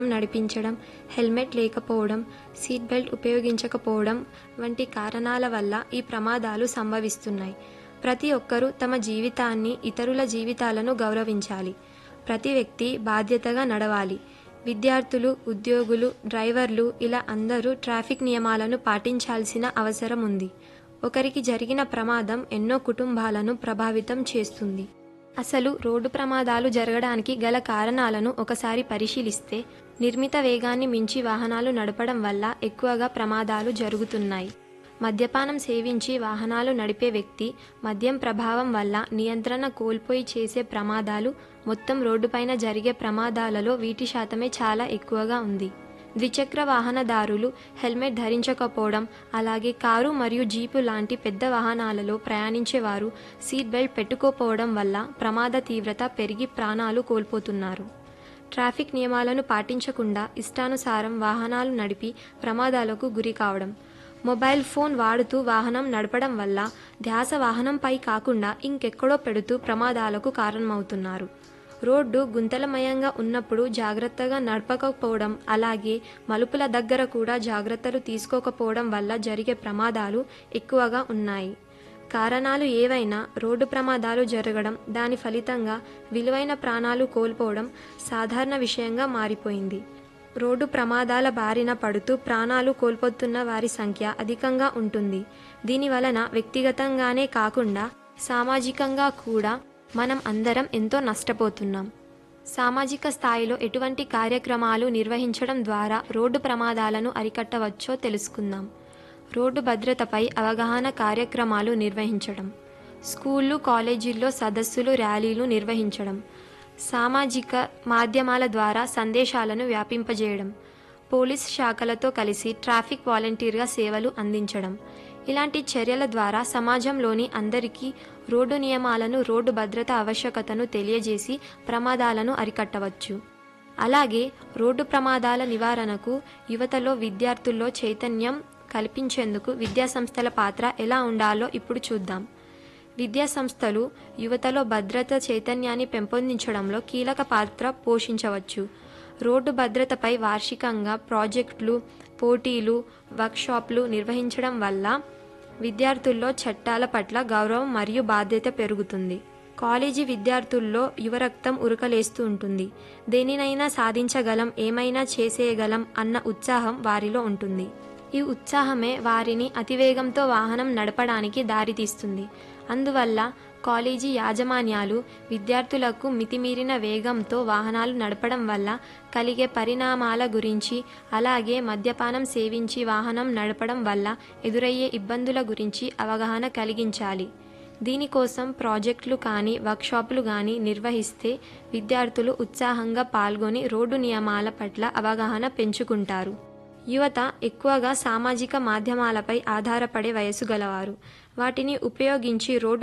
నడిపించడం హెల్మెట్ లేకపోవడం seat belt ఉపయోగించకపోవడం వంటి కారణాల వల్ల ఈ ప్రమాదాలు సంభవిస్తున్నాయి ప్రతి ఒక్కరూ తమ జీవితాన్ని ఇతరుల జీవితాలను గౌరవించాలి ప్రతి వ్యక్తి బాధ్యతగా నడవాలి విద్యార్థులు ఉద్యోగులు డ్రైవర్లు ఇలా అందరూ ట్రాఫిక్ నియమాలను పాటించాల్సిన అవసరం ఉంది ఒకరికి జరిగిన ప్రమాదం ఎన్నో కుటుంబాలను ప్రభావితం చేస్తుంది అసలు రోడ్డు ప్రమాదాలు జరగడానికి గల కారణాలను ఒకసారి పరిశీలిస్తే నిర్మిత వేగాన్ని మించి వాహనాలు నడపడం వల్ల ఎక్కువగా ప్రమాదాలు జరుగుతున్నాయి మద్యపానం సేవించి వాహనాలు నడిపే వ్యక్తి మద్యం ప్రభావం వల్ల నియంత్రణ కోల్పోయి చేసే ప్రమాదాలు మొత్తం రోడ్డుపైన జరిగే ప్రమాదాలలో వీటి శాతమే చాలా ఎక్కువగా ఉంది ద్విచక్ర వాహనదారులు హెల్మెట్ ధరించకపోవడం అలాగే కారు మరియు జీపు లాంటి పెద్ద వాహనాలలో ప్రయాణించేవారు సీట్ బెల్ట్ పెట్టుకోపోవడం వల్ల ప్రమాద తీవ్రత పెరిగి ప్రాణాలు కోల్పోతున్నారు ట్రాఫిక్ నియమాలను పాటించకుండా ఇష్టానుసారం వాహనాలు నడిపి ప్రమాదాలకు గురి కావడం మొబైల్ ఫోన్ వాడుతూ వాహనం నడపడం వల్ల ధ్యాస వాహనంపై కాకుండా ఇంకెక్కడో పెడుతూ ప్రమాదాలకు కారణమవుతున్నారు రోడ్డు గుంతలమయంగా ఉన్నప్పుడు జాగ్రత్తగా నడపకపోవడం అలాగే మలుపుల దగ్గర కూడా జాగ్రత్తలు తీసుకోకపోవడం వల్ల జరిగే ప్రమాదాలు ఎక్కువగా ఉన్నాయి కారణాలు ఏవైనా రోడ్డు ప్రమాదాలు జరగడం దాని ఫలితంగా విలువైన ప్రాణాలు కోల్పోవడం సాధారణ విషయంగా మారిపోయింది రోడ్డు ప్రమాదాల బారిన పడుతూ ప్రాణాలు కోల్పోతున్న వారి సంఖ్య అధికంగా ఉంటుంది దీని వలన వ్యక్తిగతంగానే కాకుండా సామాజికంగా కూడా మనం అందరం ఎంతో నష్టపోతున్నాం సామాజిక స్థాయిలో ఎటువంటి కార్యక్రమాలు నిర్వహించడం ద్వారా రోడ్డు ప్రమాదాలను అరికట్టవచ్చో తెలుసుకుందాం రోడ్డు భద్రతపై అవగాహన కార్యక్రమాలు నిర్వహించడం స్కూళ్ళు కాలేజీల్లో సదస్సులు ర్యాలీలు నిర్వహించడం సామాజిక మాధ్యమాల ద్వారా సందేశాలను వ్యాపింపజేయడం పోలీస్ శాఖలతో కలిసి ట్రాఫిక్ వాలంటీర్గా సేవలు అందించడం ఇలాంటి చర్యల ద్వారా సమాజంలోని అందరికీ రోడ్డు నియమాలను రోడ్డు భద్రత ఆవశ్యకతను తెలియజేసి ప్రమాదాలను అరికట్టవచ్చు అలాగే రోడ్డు ప్రమాదాల నివారణకు యువతలో విద్యార్థుల్లో చైతన్యం కల్పించేందుకు విద్యాసంస్థల పాత్ర ఎలా ఉండాలో ఇప్పుడు చూద్దాం విద్యా సంస్థలు యువతలో భద్రత చైతన్యాన్ని పెంపొందించడంలో కీలక పాత్ర పోషించవచ్చు రోడ్డు భద్రతపై వార్షికంగా ప్రాజెక్టులు పోటీలు వర్క్షాప్లు నిర్వహించడం వల్ల విద్యార్థుల్లో చట్టాల పట్ల గౌరవం మరియు బాధ్యత పెరుగుతుంది కాలేజీ విద్యార్థుల్లో యువరక్తం ఉరకలేస్తూ ఉంటుంది దేనినైనా సాధించగలం ఏమైనా చేసేయగలం అన్న ఉత్సాహం వారిలో ఉంటుంది ఈ ఉత్సాహమే వారిని అతివేగంతో వాహనం నడపడానికి దారితీస్తుంది అందువల్ల కాలేజీ యాజమాన్యాలు విద్యార్థులకు మితిమీరిన వేగంతో వాహనాలు నడపడం వల్ల కలిగే పరిణామాల గురించి అలాగే మద్యపానం సేవించి వాహనం నడపడం వల్ల ఎదురయ్యే ఇబ్బందుల గురించి అవగాహన కలిగించాలి దీనికోసం ప్రాజెక్టులు కానీ వర్క్షాపులు కానీ నిర్వహిస్తే విద్యార్థులు ఉత్సాహంగా పాల్గొని రోడ్డు నియమాల పట్ల అవగాహన పెంచుకుంటారు యువత ఎక్కువగా సామాజిక మాధ్యమాలపై ఆధారపడే వయసు గలవారు వాటిని ఉపయోగించి రోడ్డు